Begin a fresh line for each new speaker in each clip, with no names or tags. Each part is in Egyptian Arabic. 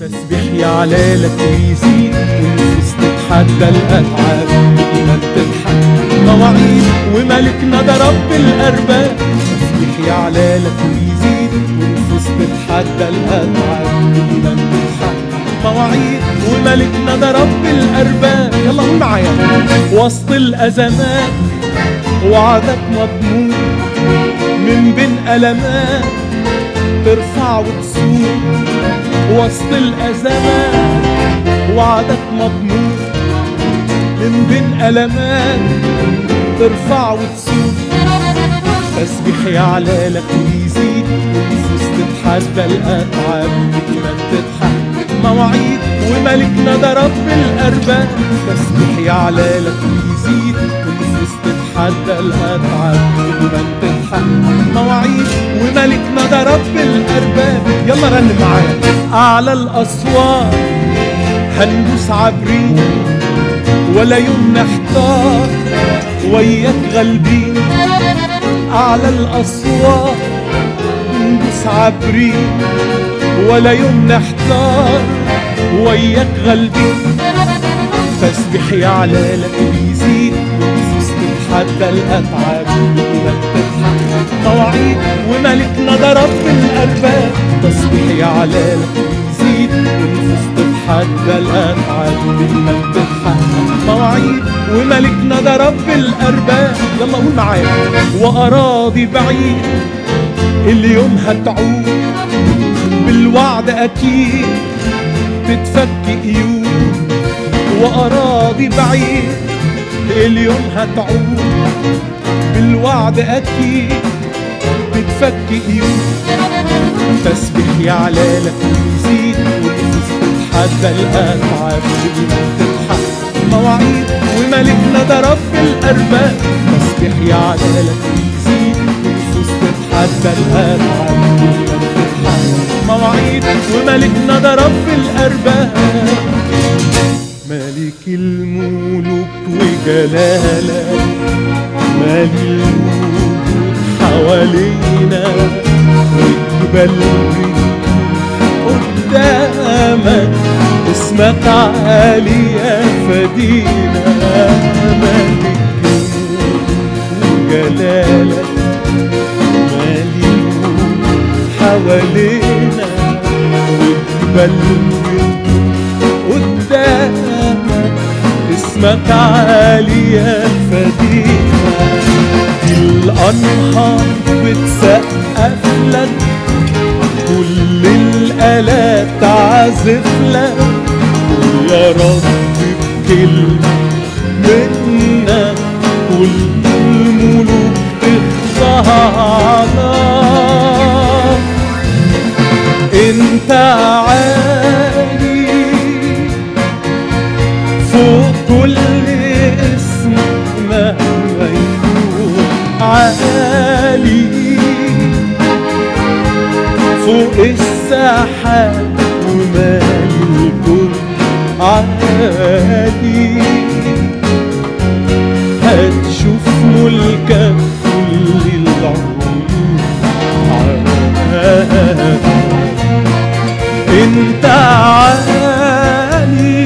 تسبيح يعلى لك ويزيد والنفوس تتحدى الأتعاب الإيمان تضحك مواعيد وملكنا ده رب الأرباب تسبيح يعلى لك ويزيد والنفوس تتحدى الأتعاب الإيمان تضحك مواعيد وملكنا ده رب الأرباب يلا قول معايا وسط الأزمات وعدك مضمون من بين ألمات ترفع وتسوق وسط الأزمات وعدك مضمون من بين ألمات ترفع وتسوق تسبيح يعلى لك ويزيد والنفوس تتحدى الأتعاب الإيمان تضحك مواعيد وملكنا ده رب الأرباب تسبيح يعلى لك ويزيد والنفوس تتحدى الأتعاب الإيمان تضحك مواعيد وملكنا ده رب الأرباب يلا رن معايا أعلى الأسوار هندوس عبرين ولا يوم نحتار وياك غالبين أعلى الأسوار ندوس عبرين ولا يوم نحتار وياك غالبين تسبيح يعلى لك ويزيد والنفوس تتحدى الأتعاب الإيمان تضحك مواعيد وملكنا ده رب الأرباب تسبيح يعلى لك ويزيد والنفوس تتحدى الأتعاب الإيمان تضحك مواعيد وملكنا ده رب الأرباب يلا قول معايا وأراضي بعيد اليوم هتعود بالوعد أكيد تتفك قيود وأراضي بعيد اليوم هتعود بالوعد أكيد تتفك قيود تسبيح يعلى لك ويزيد والنفوس تتحدى الأتعاب والإيمان تضحك مواعيد وملكنا ده رب الأرباب تسبيح يعلى لك ويزيد والنفوس تتحدى الأتعاب والإيمان تضحك مواعيد وملكنا ده رب الأرباب ملك الملوك وجلالك مالي الوجود حوالينا والجبال قدامك اسمك عالي يا فدينا ملك الملوك وجلالك مالي الوجود حوالينا والجبال قدامك اسمك عالي يا فدينا الأنهار بتسقف لك كل الآلات تعزف لك يا رب بكلمة منك كل الملوك تخضع لك انت عالي فوق كل اسم مهما يكون عالي فوق السحاب ومالي الكون عالي هتشوف ملكك كل العيون عالي انت عالي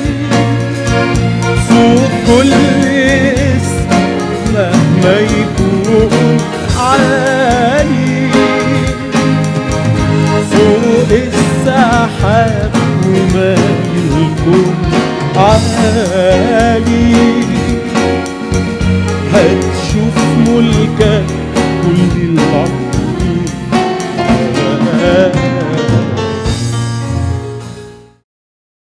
فوق كل اسم مهما يكون عالي فوق السحاب وما يكون عالي هتشوف ملكك